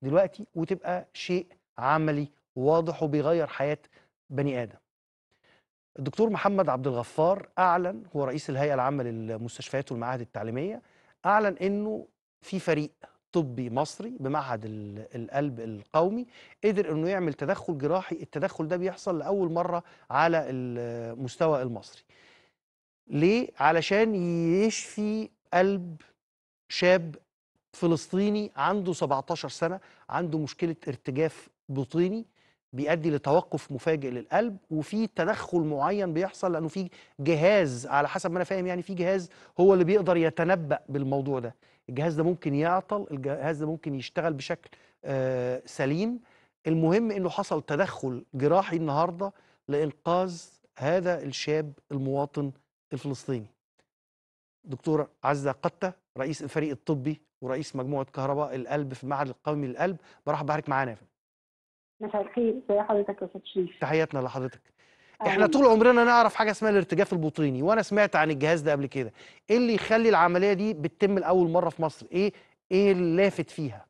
دلوقتي وتبقى شيء عملي واضح وبيغير حياه بني ادم. الدكتور محمد عبد الغفار اعلن هو رئيس الهيئه العامه للمستشفيات والمعاهد التعليميه اعلن انه في فريق طبي مصري بمعهد ال- القلب القومي قدر انه يعمل تدخل جراحي التدخل ده بيحصل لاول مره على المستوى المصري ليه علشان يشفي قلب شاب فلسطيني عنده 17 سنه عنده مشكله ارتجاف بطيني بيؤدي لتوقف مفاجئ للقلب وفي تدخل معين بيحصل لانه في جهاز على حسب ما انا فاهم يعني في جهاز هو اللي بيقدر يتنبأ بالموضوع ده الجهاز ده ممكن يعطل الجهاز ده ممكن يشتغل بشكل آه سليم المهم انه حصل تدخل جراحي النهارده لانقاذ هذا الشاب المواطن الفلسطيني دكتور عزة قتة رئيس الفريق الطبي ورئيس مجموعة كهرباء القلب في المعهد القومي للقلب برحب بحضرتك معانا يا فندم مساء الخير ازي حضرتك يا استاذ شريف تحياتنا لحضرتك احنا أهلاً. طول عمرنا نعرف حاجه اسمها الارتجاف البطيني وانا سمعت عن الجهاز ده قبل كده ايه اللي يخلي العمليه دي بتتم لاول مره في مصر ايه ايه اللافت فيها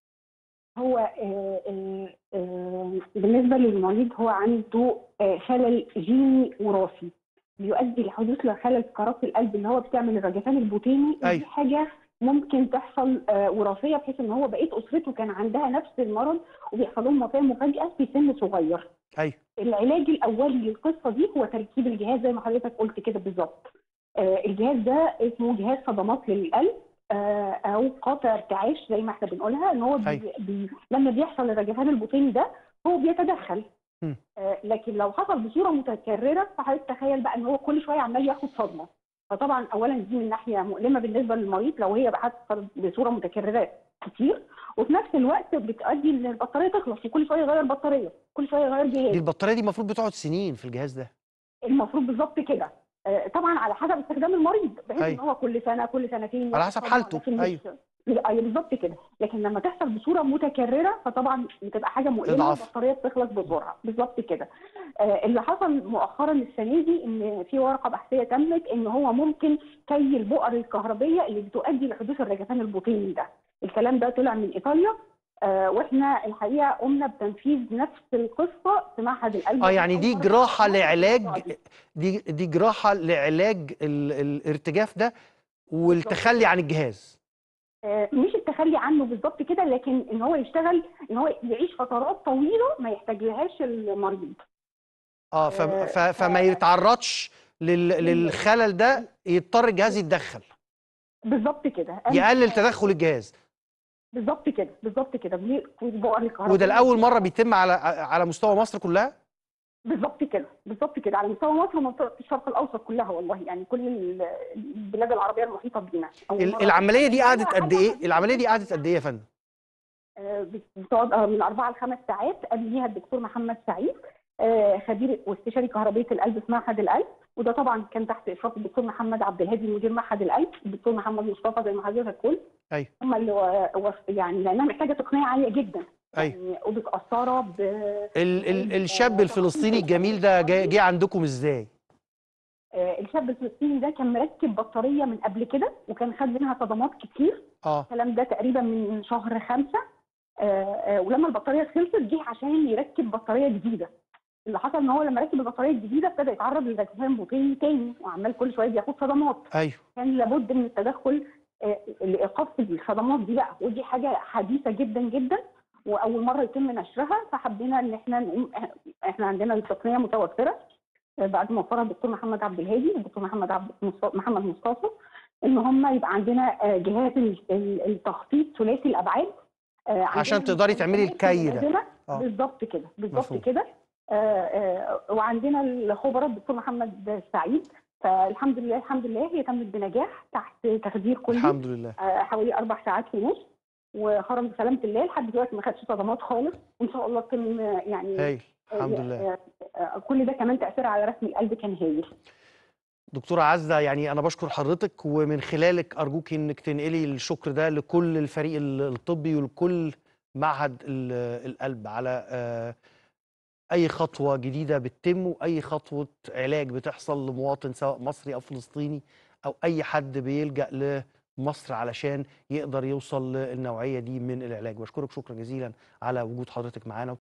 هو آه، آه، آه، بالنسبه للمريض هو عنده آه، خلل جيني وراثي بيؤدي لحدوث خلل في كرات القلب اللي هو بتعمل الرجفان البطيني أيوة. ودي حاجه ممكن تحصل آه، وراثيه بحيث ان هو بقيه اسرته كان عندها نفس المرض وبيحصل لهم وفاه مفاجاه في سن صغير ايوه العلاج الاولي للقصه دي هو تركيب الجهاز زي ما حضرتك قلت كده بالظبط آه، الجهاز ده اسمه جهاز صدمات للقلب آه، او قاطع ارتعاش زي ما احنا بنقولها ان هو بي أيوة. بي لما بيحصل الرجفان البطيني ده هو بيتدخل مم. آه، لكن لو حصل بصوره متكرره فحضرتك تخيل بقى ان هو كل شويه عمال ياخد صدمه فطبعا اولا دي من ناحيه مؤلمه بالنسبه للمريض لو هي حصل بصوره متكرره كتير وفي نفس الوقت بتؤدي ان البطاريه تخلص وكل شويه يغير بطاريه كل شويه يغير جهاز دي البطاريه دي المفروض بتقعد سنين في الجهاز ده المفروض بالظبط كده آه، طبعا على حسب استخدام المريض بحيث أيوة. ان هو كل سنه كل سنتين على ياخد حسب طبعاً، حالته، لكن مش- أيوة. ايوه بالظبط كده لكن لما تحصل بصوره متكرره فطبعا بتبقى حاجه مؤلمه إضعاف. البطاريه بتخلص بسرعه بالظبط كده آه، اللي حصل مؤخرا السنه دي ان في ورقه بحثيه تمت ان هو ممكن كي البؤر الكهربيه اللي بتؤدي لحدوث الرجفان البطيني ده الكلام ده طلع من ايطاليا آه، واحنا الحقيقه قمنا بتنفيذ نفس القصه في معهد القلب اه يعني دي الأول. جراحه لعلاج دي دي جراحه لعلاج ال- الارتجاف ده والتخلي عن الجهاز آه، مش التخلي عنه بالظبط كده لكن ان هو يشتغل ان هو يعيش فترات طويله ما يحتاجلهاش المريض اه ف آه، ف فما يتعرضش لل للخلل ده يضطر الجهاز يتدخل بالظبط كده أنا- يقلل تدخل الجهاز بالظبط كده بالظبط كده بي- في بؤر الكهرباء وده لاول مره بيتم على على مستوى مصر كلها بالظبط كده بالظبط كده على مستوى مصر ومنطقه الشرق الاوسط كلها والله يعني كل ال- البلاد العربيه المحيطه بينا أول ال- مرة. العمليه دي قعدت حاجة قد ايه حديثة العمليه دي قعدت قد ايه يا فندم آه، بتقعد آه، من اربعه لخمس ساعات قبل ليها الدكتور محمد سعيد آه، خبير واستشاري كهربيه القلب في معهد القلب وده طبعا كان تحت اشراف الدكتور محمد عبد الهادي مدير معهد القلب الدكتور محمد مصطفى زي ما حضرتك قلت ايوه هم اللي و- وص- يعني لانها محتاجه تقنيه عاليه جدا ايوه يعني اوضه قسطره ب ال ال الشاب الفلسطيني الجميل ده جه جه عندكم ازاي آه، الشاب الفلسطيني ده كان مركب بطاريه من قبل كده وكان خد منها صدمات كتير اه الكلام ده تقريبا من شهر خمسة آه، آه، ولما البطاريه خلصت جه عشان يركب بطاريه جديده اللي حصل ان هو لما ركب البطاريه الجديده ابتدى يتعرض لرجفان بطيني تاني وعمال كل شويه بياخد صدمات ايوه كان لابد من التدخل آه، لايقاف الصدمات دي بقى ودي حاجه حديثه جدا جدا واول مره يتم نشرها فحبينا ان احنا نقوم احنا عندنا التقنيه متوفره آه، بعد ما وفرها الدكتور محمد عبد الهادي الدكتور محمد عبد مصط- محمد مصطفى ان هم يبقى عندنا آه، جهاز ال- ال- التخطيط ثلاثي الابعاد آه، عشان عندنا تقدري تعملي الكي ده. متنازلة. آه. بالظبط كده بالظبط مفهوم. كده آه، آه، وعندنا الخبراء الدكتور محمد سعيد فالحمد لله الحمد لله هي تمت بنجاح تحت تخدير كلي الحمد لله آه، حوالي اربع ساعات ونص وخرج بسلامه الله لحد دلوقتي ما خدش صدمات خالص وان شاء الله تتم آه، يعني هايل الحمد آه، لله آه، آه، كل ده كمان تاثير على رسم القلب كان هايل دكتورة عزة يعني أنا بشكر حضرتك ومن خلالك أرجوك إنك تنقلي الشكر ده لكل الفريق ال- الطبي ولكل معهد ال- القلب على آه، أي خطوة جديدة بتتم وأي خطوة علاج بتحصل لمواطن سواء مصري أو فلسطيني أو أي حد بيلجأ مصر علشان يقدر يوصل للنوعيه دي من العلاج بشكرك شكرا جزيلا على وجود حضرتك معانا